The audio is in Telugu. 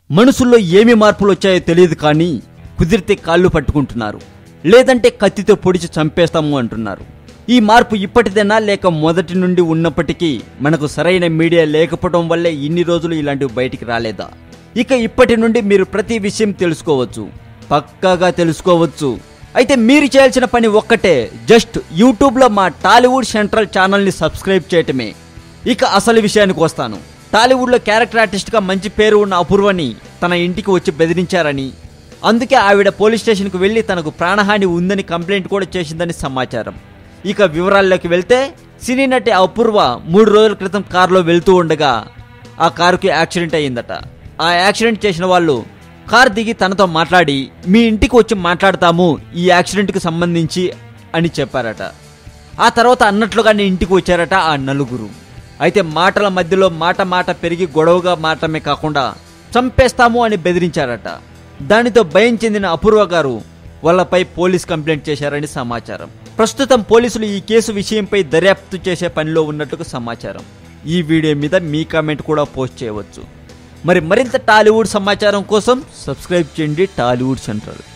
మనుషుల్లో ఏమి మార్పులు వచ్చాయో తెలియదు కానీ కుదిరితే కాళ్ళు పట్టుకుంటున్నారు లేదంటే కత్తితో పొడిచి చంపేస్తాము అంటున్నారు ఈ మార్పు ఇప్పటిదేనా లేక మొదటి నుండి ఉన్నప్పటికీ మనకు సరైన మీడియా లేకపోవడం వల్లే ఇన్ని రోజులు ఇలాంటివి బయటికి రాలేదా ఇక ఇప్పటి నుండి మీరు ప్రతి విషయం తెలుసుకోవచ్చు పక్కాగా తెలుసుకోవచ్చు అయితే మీరు చేయాల్సిన పని ఒక్కటే జస్ట్ యూట్యూబ్లో మా టాలీవుడ్ సెంట్రల్ ఛానల్ని సబ్స్క్రైబ్ చేయటమే ఇక అసలు విషయానికి వస్తాను టాలీవుడ్లో క్యారెక్టర్ ఆర్టిస్ట్గా మంచి పేరు ఉన్న అపూర్వని తన ఇంటికి వచ్చి బెదిరించారని అందుకే ఆవిడ పోలీస్ స్టేషన్కు వెళ్ళి తనకు ప్రాణహాని ఉందని కంప్లైంట్ కూడా చేసిందని సమాచారం ఇక వివరాల్లోకి వెళ్తే సినీ నటి అపూర్వ మూడు రోజుల క్రితం కారులో వెళ్తూ ఉండగా ఆ కారుకి యాక్సిడెంట్ అయ్యిందట ఆ యాక్సిడెంట్ చేసిన వాళ్ళు కార్ దిగి తనతో మాట్లాడి మీ ఇంటికి వచ్చి మాట్లాడతాము ఈ యాక్సిడెంట్కి సంబంధించి అని చెప్పారట ఆ తర్వాత అన్నట్లుగానే ఇంటికి వచ్చారట ఆ నలుగురు అయితే మాటల మధ్యలో మాట మాట పెరిగి గొడవగా మాటమే కాకుండా చంపేస్తాము అని బెదిరించారట దానితో భయం చెందిన అపూర్వ గారు వాళ్ళపై పోలీస్ కంప్లైంట్ చేశారని సమాచారం ప్రస్తుతం పోలీసులు ఈ కేసు విషయంపై దర్యాప్తు చేసే పనిలో ఉన్నట్టుగా సమాచారం ఈ వీడియో మీద మీ కామెంట్ కూడా పోస్ట్ చేయవచ్చు మరి మరింత టాలీవుడ్ సమాచారం కోసం సబ్స్క్రైబ్ చేయండి టాలీవుడ్ సెంట్రల్